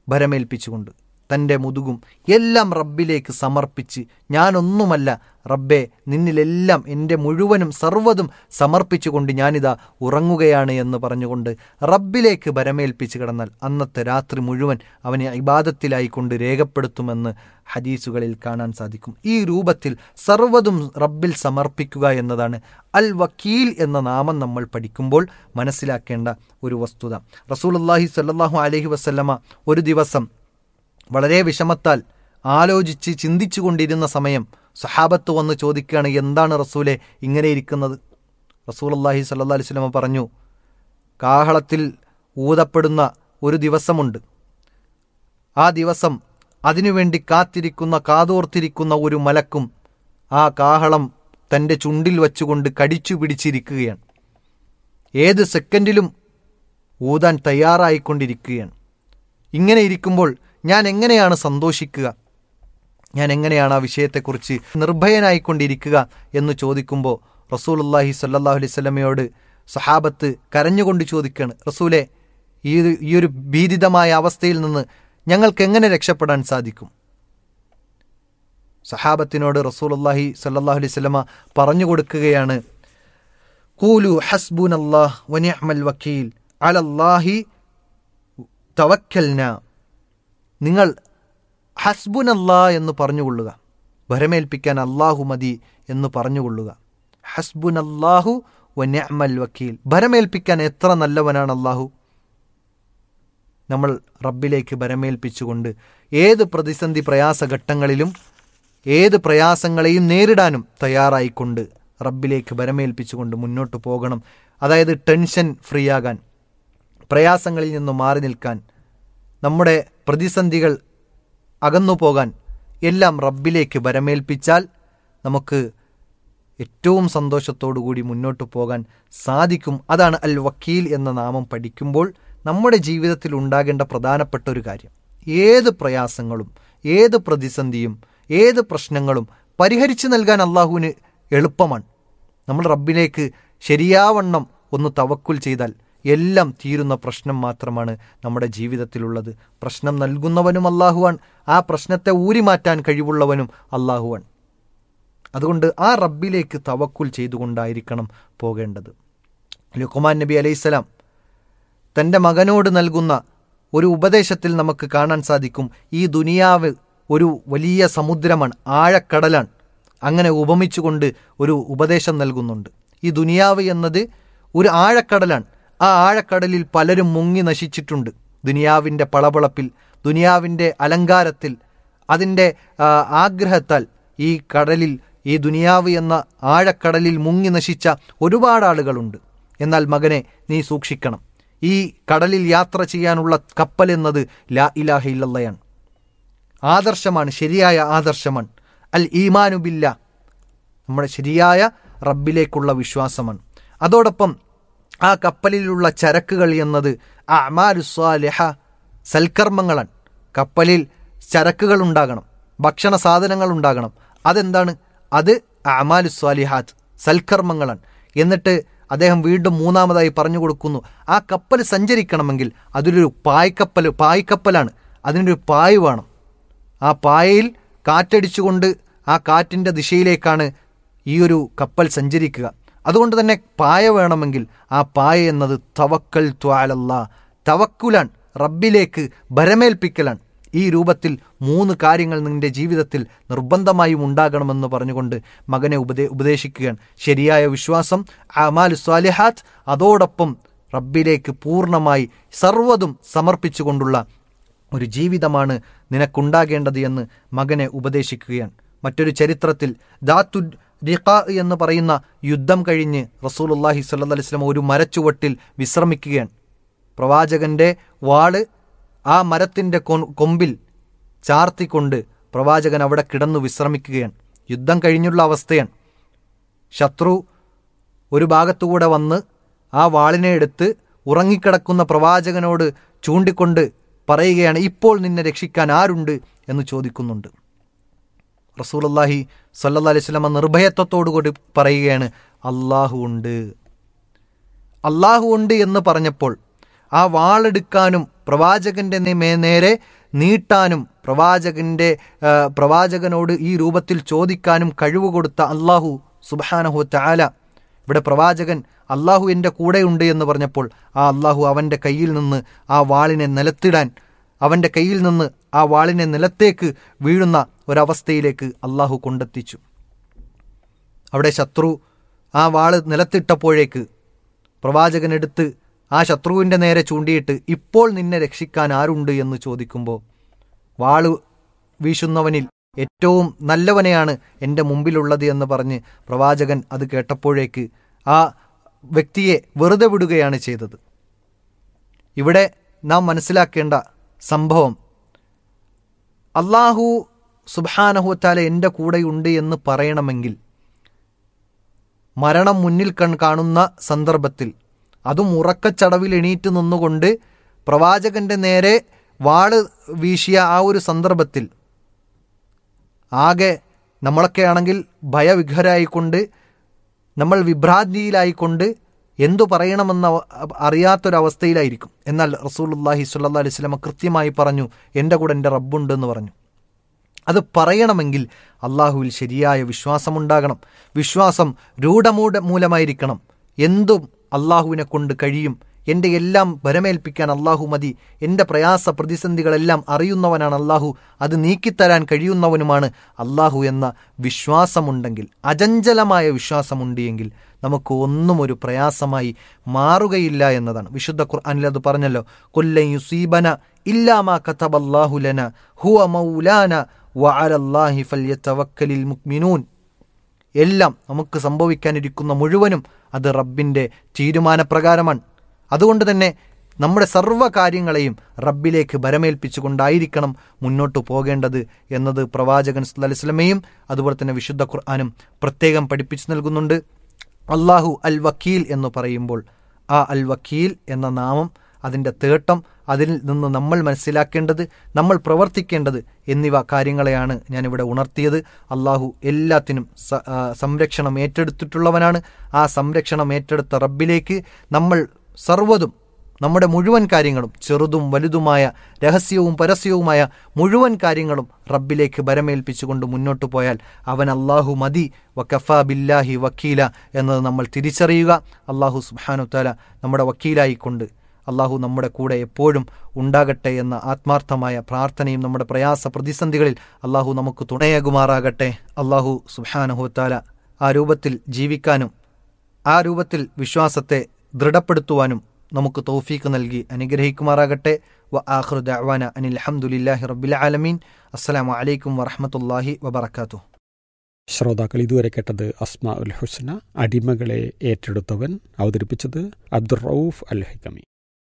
ഭരമേൽപ്പിച്ചുകൊണ്ട് തൻ്റെ മുതുകും എല്ലാം റബ്ബിലേക്ക് സമർപ്പിച്ച് ഞാനൊന്നുമല്ല റബ്ബെ നിന്നിലെല്ലാം എൻ്റെ മുഴുവനും സർവ്വതും സമർപ്പിച്ചുകൊണ്ട് ഞാനിതാ ഉറങ്ങുകയാണ് എന്ന് പറഞ്ഞുകൊണ്ട് റബ്ബിലേക്ക് ഭരമേൽപ്പിച്ച് കിടന്നാൽ അന്നത്തെ രാത്രി മുഴുവൻ അവനെ ഇബാദത്തിലായിക്കൊണ്ട് രേഖപ്പെടുത്തുമെന്ന് ഹദീസുകളിൽ കാണാൻ സാധിക്കും ഈ രൂപത്തിൽ സർവ്വതും റബ്ബിൽ സമർപ്പിക്കുക എന്നതാണ് അൽ വക്കീൽ എന്ന നാമം നമ്മൾ പഠിക്കുമ്പോൾ മനസ്സിലാക്കേണ്ട ഒരു വസ്തുത റസൂലുള്ളാഹി സ്വല്ലല്ലാഹു അലൈഹി വസല്ലമ ഒരു ദിവസം വളരെ വിഷമത്താൽ ആലോചിച്ച് ചിന്തിച്ചു കൊണ്ടിരുന്ന സമയം സഹാബത്ത് വന്ന് ചോദിക്കുകയാണ് എന്താണ് റസൂലെ ഇങ്ങനെ ഇരിക്കുന്നത് റസൂൽ അള്ളാഹി സല്ലാ അലൈഹി സ്വലമ പറഞ്ഞു കാഹളത്തിൽ ഊതപ്പെടുന്ന ഒരു ദിവസമുണ്ട് ആ ദിവസം അതിനുവേണ്ടി കാത്തിരിക്കുന്ന കാതോർത്തിരിക്കുന്ന ഒരു മലക്കും ആ കാഹളം തൻ്റെ ചുണ്ടിൽ വച്ചുകൊണ്ട് കടിച്ചു പിടിച്ചിരിക്കുകയാണ് ഏത് സെക്കൻഡിലും ഊതാൻ തയ്യാറായിക്കൊണ്ടിരിക്കുകയാണ് ഇങ്ങനെ ഇരിക്കുമ്പോൾ ഞാൻ എങ്ങനെയാണ് സന്തോഷിക്കുക ഞാൻ എങ്ങനെയാണ് ആ വിഷയത്തെക്കുറിച്ച് നിർഭയനായിക്കൊണ്ടിരിക്കുക എന്ന് ചോദിക്കുമ്പോൾ റസൂലുല്ലാഹി സല്ലാഹു അലൈഹി സ്വലമയോട് സഹാബത്ത് കരഞ്ഞുകൊണ്ട് ചോദിക്കുകയാണ് റസൂലെ ഈ ഈ ഒരു ഭീതിതമായ അവസ്ഥയിൽ നിന്ന് ഞങ്ങൾക്ക് എങ്ങനെ രക്ഷപ്പെടാൻ സാധിക്കും സഹാബത്തിനോട് റസൂലുല്ലാഹി സല്ലാഹു അലൈഹി സ്വലമ പറഞ്ഞു കൊടുക്കുകയാണ് കൂലു ഹസ്ബുൻ അള്ളാഹ് വനിഅമൽ വക്കീൽ അലല്ലാഹി തവക്കൽന നിങ്ങൾ ഹസ്ബുൻ അല്ലാ എന്ന് പറഞ്ഞുകൊള്ളുക ഭരമേൽപ്പിക്കാൻ അള്ളാഹു മതി എന്ന് പറഞ്ഞുകൊള്ളുക ഹസ്ബുൻ അല്ലാഹു വന്യമൽ വക്കീൽ ഭരമേൽപ്പിക്കാൻ എത്ര നല്ലവനാണ് അള്ളാഹു നമ്മൾ റബ്ബിലേക്ക് ഭരമേൽപ്പിച്ചുകൊണ്ട് ഏത് പ്രതിസന്ധി പ്രയാസഘട്ടങ്ങളിലും ഏത് പ്രയാസങ്ങളെയും നേരിടാനും തയ്യാറായിക്കൊണ്ട് റബ്ബിലേക്ക് ഭരമേൽപ്പിച്ചുകൊണ്ട് മുന്നോട്ട് പോകണം അതായത് ടെൻഷൻ ഫ്രീ ആകാൻ പ്രയാസങ്ങളിൽ നിന്ന് മാറി നിൽക്കാൻ നമ്മുടെ പ്രതിസന്ധികൾ അകന്നു പോകാൻ എല്ലാം റബ്ബിലേക്ക് വരമേൽപ്പിച്ചാൽ നമുക്ക് ഏറ്റവും സന്തോഷത്തോടു കൂടി മുന്നോട്ട് പോകാൻ സാധിക്കും അതാണ് അൽ വക്കീൽ എന്ന നാമം പഠിക്കുമ്പോൾ നമ്മുടെ ജീവിതത്തിൽ ഉണ്ടാകേണ്ട പ്രധാനപ്പെട്ട ഒരു കാര്യം ഏത് പ്രയാസങ്ങളും ഏത് പ്രതിസന്ധിയും ഏത് പ്രശ്നങ്ങളും പരിഹരിച്ചു നൽകാൻ അള്ളാഹുവിന് എളുപ്പമാണ് നമ്മൾ റബ്ബിലേക്ക് ശരിയാവണ്ണം ഒന്ന് തവക്കുൽ ചെയ്താൽ എല്ലാം തീരുന്ന പ്രശ്നം മാത്രമാണ് നമ്മുടെ ജീവിതത്തിലുള്ളത് പ്രശ്നം നൽകുന്നവനും അള്ളാഹുവാൻ ആ പ്രശ്നത്തെ ഊരിമാറ്റാൻ കഴിവുള്ളവനും അള്ളാഹുവാൻ അതുകൊണ്ട് ആ റബ്ബിലേക്ക് തവക്കുൽ ചെയ്തുകൊണ്ടായിരിക്കണം പോകേണ്ടത് ലുക്കുമാൻ നബി അലൈഹിസ്സലാം തൻ്റെ മകനോട് നൽകുന്ന ഒരു ഉപദേശത്തിൽ നമുക്ക് കാണാൻ സാധിക്കും ഈ ദുനിയാവ് ഒരു വലിയ സമുദ്രമാണ് ആഴക്കടലാണ് അങ്ങനെ ഉപമിച്ചുകൊണ്ട് ഒരു ഉപദേശം നൽകുന്നുണ്ട് ഈ ദുനിയാവ് എന്നത് ഒരു ആഴക്കടലാണ് ആ ആഴക്കടലിൽ പലരും മുങ്ങി നശിച്ചിട്ടുണ്ട് ദുനിയാവിൻ്റെ പളപളപ്പിൽ ദുനിയാവിൻ്റെ അലങ്കാരത്തിൽ അതിൻ്റെ ആഗ്രഹത്താൽ ഈ കടലിൽ ഈ ദുനിയാവ് എന്ന ആഴക്കടലിൽ മുങ്ങി നശിച്ച ഒരുപാട് ആളുകളുണ്ട് എന്നാൽ മകനെ നീ സൂക്ഷിക്കണം ഈ കടലിൽ യാത്ര ചെയ്യാനുള്ള കപ്പൽ എന്നത് ലാ ഇലാഹ ഇല്ലല്ലയാണ് ആദർശമാണ് ശരിയായ ആദർശമാണ് അൽ ഈമാനുബില്ല നമ്മുടെ ശരിയായ റബ്ബിലേക്കുള്ള വിശ്വാസമാണ് അതോടൊപ്പം ആ കപ്പലിലുള്ള ചരക്കുകൾ എന്നത് അമാലുസ്വാലിഹ സൽക്കർമ്മങ്ങളാണ് കപ്പലിൽ ചരക്കുകൾ ഉണ്ടാകണം ഭക്ഷണ സാധനങ്ങൾ ഉണ്ടാകണം അതെന്താണ് അത് അമാലുസ്വാലിഹാത്ത് സൽക്കർമ്മങ്ങളാണ് എന്നിട്ട് അദ്ദേഹം വീണ്ടും മൂന്നാമതായി പറഞ്ഞു കൊടുക്കുന്നു ആ കപ്പൽ സഞ്ചരിക്കണമെങ്കിൽ അതിലൊരു പായ്ക്കപ്പൽ പായ്ക്കപ്പലാണ് അതിനൊരു പായ് വേണം ആ പായയിൽ കാറ്റടിച്ചുകൊണ്ട് ആ കാറ്റിൻ്റെ ദിശയിലേക്കാണ് ഈ ഒരു കപ്പൽ സഞ്ചരിക്കുക അതുകൊണ്ട് തന്നെ പായ വേണമെങ്കിൽ ആ പായ എന്നത് തവക്കൽ ത്വാലല്ല തവക്കുലാൻ റബ്ബിലേക്ക് ഭരമേൽപ്പിക്കലാണ് ഈ രൂപത്തിൽ മൂന്ന് കാര്യങ്ങൾ നിന്റെ ജീവിതത്തിൽ നിർബന്ധമായും ഉണ്ടാകണമെന്ന് പറഞ്ഞുകൊണ്ട് മകനെ ഉപദേ ഉപദേശിക്കുകയാണ് ശരിയായ വിശ്വാസം അമാൽ സ്വാലിഹാത്ത് അതോടൊപ്പം റബ്ബിലേക്ക് പൂർണ്ണമായി സർവ്വതും സമർപ്പിച്ചുകൊണ്ടുള്ള ഒരു ജീവിതമാണ് നിനക്കുണ്ടാകേണ്ടത് എന്ന് മകനെ ഉപദേശിക്കുകയാണ് മറ്റൊരു ചരിത്രത്തിൽ ദാത്തു റിഖ എന്ന് പറയുന്ന യുദ്ധം കഴിഞ്ഞ് റസൂലുല്ലാഹി സല്ലാ അലിസ്ലം ഒരു മരച്ചുവട്ടിൽ വിശ്രമിക്കുകയാണ് പ്രവാചകന്റെ വാള് ആ മരത്തിൻ്റെ കൊമ്പിൽ ചാർത്തിക്കൊണ്ട് പ്രവാചകൻ അവിടെ കിടന്നു വിശ്രമിക്കുകയാണ് യുദ്ധം കഴിഞ്ഞുള്ള അവസ്ഥയാണ് ശത്രു ഒരു ഭാഗത്തുകൂടെ വന്ന് ആ വാളിനെ എടുത്ത് ഉറങ്ങിക്കിടക്കുന്ന പ്രവാചകനോട് ചൂണ്ടിക്കൊണ്ട് പറയുകയാണ് ഇപ്പോൾ നിന്നെ രക്ഷിക്കാൻ ആരുണ്ട് എന്ന് ചോദിക്കുന്നുണ്ട് റസൂലല്ലാഹി സല്ലാ അലൈഹി സ്വലമ നിർഭയത്വത്തോടുകൂടി പറയുകയാണ് അള്ളാഹു ഉണ്ട് അള്ളാഹു ഉണ്ട് എന്ന് പറഞ്ഞപ്പോൾ ആ വാളെടുക്കാനും പ്രവാചകന്റെ നേ- നേരെ നീട്ടാനും പ്രവാചകന്റെ ആ, പ്രവാചകനോട് ഈ രൂപത്തിൽ ചോദിക്കാനും കഴിവ് കൊടുത്ത അള്ളാഹു സുബാനഹു താല ഇവിടെ പ്രവാചകൻ അള്ളാഹു എൻ്റെ കൂടെയുണ്ട് എന്ന് പറഞ്ഞപ്പോൾ ആ അള്ളാഹു അവൻ്റെ കയ്യിൽ നിന്ന് ആ വാളിനെ നിലത്തിടാൻ അവൻ്റെ കയ്യിൽ നിന്ന് ആ വാളിനെ നിലത്തേക്ക് വീഴുന്ന ഒരവസ്ഥയിലേക്ക് അള്ളാഹു കൊണ്ടെത്തിച്ചു അവിടെ ശത്രു ആ വാള് നിലത്തിട്ടപ്പോഴേക്ക് പ്രവാചകൻ എടുത്ത് ആ ശത്രുവിൻ്റെ നേരെ ചൂണ്ടിയിട്ട് ഇപ്പോൾ നിന്നെ രക്ഷിക്കാൻ ആരുണ്ട് എന്ന് ചോദിക്കുമ്പോൾ വാള് വീശുന്നവനിൽ ഏറ്റവും നല്ലവനെയാണ് എൻ്റെ മുമ്പിലുള്ളത് എന്ന് പറഞ്ഞ് പ്രവാചകൻ അത് കേട്ടപ്പോഴേക്ക് ആ വ്യക്തിയെ വെറുതെ വിടുകയാണ് ചെയ്തത് ഇവിടെ നാം മനസ്സിലാക്കേണ്ട സംഭവം അള്ളാഹു സുബാനഹുത്താല എൻ്റെ കൂടെയുണ്ട് എന്ന് പറയണമെങ്കിൽ മരണം മുന്നിൽ കൺ കാണുന്ന സന്ദർഭത്തിൽ അതും ഉറക്കച്ചടവിൽ എണീറ്റ് നിന്നുകൊണ്ട് പ്രവാചകന്റെ നേരെ വാള് വീശിയ ആ ഒരു സന്ദർഭത്തിൽ ആകെ നമ്മളൊക്കെ ആണെങ്കിൽ ഭയവിഘരായിക്കൊണ്ട് നമ്മൾ വിഭ്രാന്തിയിലായിക്കൊണ്ട് എന്തു പറയണമെന്ന അറിയാത്തൊരവസ്ഥയിലായിരിക്കും എന്നാൽ റസൂലുല്ലാഹി സ്വല്ലാ അലൈഹി സ്വലമ കൃത്യമായി പറഞ്ഞു എൻ്റെ കൂടെ എൻ്റെ റബ്ബുണ്ട് എന്ന് പറഞ്ഞു അത് പറയണമെങ്കിൽ അള്ളാഹുവിൽ ശരിയായ വിശ്വാസമുണ്ടാകണം വിശ്വാസം രൂഢമൂഢ മൂലമായിരിക്കണം എന്തും അള്ളാഹുവിനെ കൊണ്ട് കഴിയും എൻ്റെ എല്ലാം വരമേൽപ്പിക്കാൻ അള്ളാഹു മതി എൻ്റെ പ്രയാസ പ്രതിസന്ധികളെല്ലാം അറിയുന്നവനാണ് അള്ളാഹു അത് നീക്കിത്തരാൻ കഴിയുന്നവനുമാണ് അള്ളാഹു എന്ന വിശ്വാസമുണ്ടെങ്കിൽ അചഞ്ചലമായ വിശ്വാസമുണ്ട് എങ്കിൽ നമുക്ക് ഒന്നും ഒരു പ്രയാസമായി മാറുകയില്ല എന്നതാണ് വിശുദ്ധ ഖുർആനിൽ അത് പറഞ്ഞല്ലോ കൊല്ലൻ യുസീബന ഇല്ലാമാ കതബല്ലാഹു ലന ഹുവ മൗലാന വഅലല്ലാഹി ഫല്യതവക്കലിൽ മുക്മിനൂൻ എല്ലാം നമുക്ക് സംഭവിക്കാനിരിക്കുന്ന മുഴുവനും അത് റബ്ബിൻ്റെ തീരുമാനപ്രകാരമാണ് അതുകൊണ്ട് തന്നെ നമ്മുടെ സർവ്വ കാര്യങ്ങളെയും റബ്ബിലേക്ക് ബരമേൽപ്പിച്ചുകൊണ്ടായിരിക്കണം മുന്നോട്ട് പോകേണ്ടത് എന്നത് പ്രവാചകൻ സല്ലല്ലാഹു അലൈഹി വസല്ലമയും അതുപോലെ തന്നെ വിശുദ്ധ ഖുർആാനും പ്രത്യേകം പഠിപ്പിച്ചു നൽകുന്നുണ്ട് അള്ളാഹു അൽ വക്കീൽ എന്ന് പറയുമ്പോൾ ആ അൽ വക്കീൽ എന്ന നാമം അതിൻ്റെ തേട്ടം അതിൽ നിന്ന് നമ്മൾ മനസ്സിലാക്കേണ്ടത് നമ്മൾ പ്രവർത്തിക്കേണ്ടത് എന്നിവ കാര്യങ്ങളെയാണ് ഞാനിവിടെ ഉണർത്തിയത് അള്ളാഹു എല്ലാത്തിനും സ- ആ, സംരക്ഷണം ഏറ്റെടുത്തിട്ടുള്ളവനാണ് ആ സംരക്ഷണം ഏറ്റെടുത്ത റബ്ബിലേക്ക് നമ്മൾ സർവ്വതും നമ്മുടെ മുഴുവൻ കാര്യങ്ങളും ചെറുതും വലുതുമായ രഹസ്യവും പരസ്യവുമായ മുഴുവൻ കാര്യങ്ങളും റബ്ബിലേക്ക് ബരമേൽപ്പിച്ചുകൊണ്ട് മുന്നോട്ട് പോയാൽ അവൻ അള്ളാഹു മതി വക്കഫ ബില്ലാഹി വക്കീല എന്നത് നമ്മൾ തിരിച്ചറിയുക അള്ളാഹു സുബ്ഹാനു താല നമ്മുടെ വക്കീലായിക്കൊണ്ട് അള്ളാഹു നമ്മുടെ കൂടെ എപ്പോഴും ഉണ്ടാകട്ടെ എന്ന ആത്മാർത്ഥമായ പ്രാർത്ഥനയും നമ്മുടെ പ്രയാസ പ്രതിസന്ധികളിൽ അള്ളാഹു നമുക്ക് തുണയാകുമാറാകട്ടെ അള്ളാഹു സുബ്ഹാനഹുത്താല ആ രൂപത്തിൽ ജീവിക്കാനും ആ രൂപത്തിൽ വിശ്വാസത്തെ ദൃഢപ്പെടുത്തുവാനും നമുക്ക് തൗഫീക്ക് നൽകി അനുഗ്രഹിക്കുമാറാകട്ടെ വ ആഖിറു ദഅ്വാന അനിൽ ഹംദുലില്ലാഹി റബ്ബിൽ ആലമീൻ അസ്സലാമു അലൈക്കും വറഹ്മത്തുള്ളാഹി വബറകാതുഹു ശ്രോതാക്കൾ ഇതുവരെ കേട്ടത് അസ്മാ ഉൽ ഹുസ്ന അടിമകളെ ഏറ്റെടുത്തവൻ അവതരിപ്പിച്ചത് അബ്ദുർ റൌഫ് അൽ ഹിക്കമി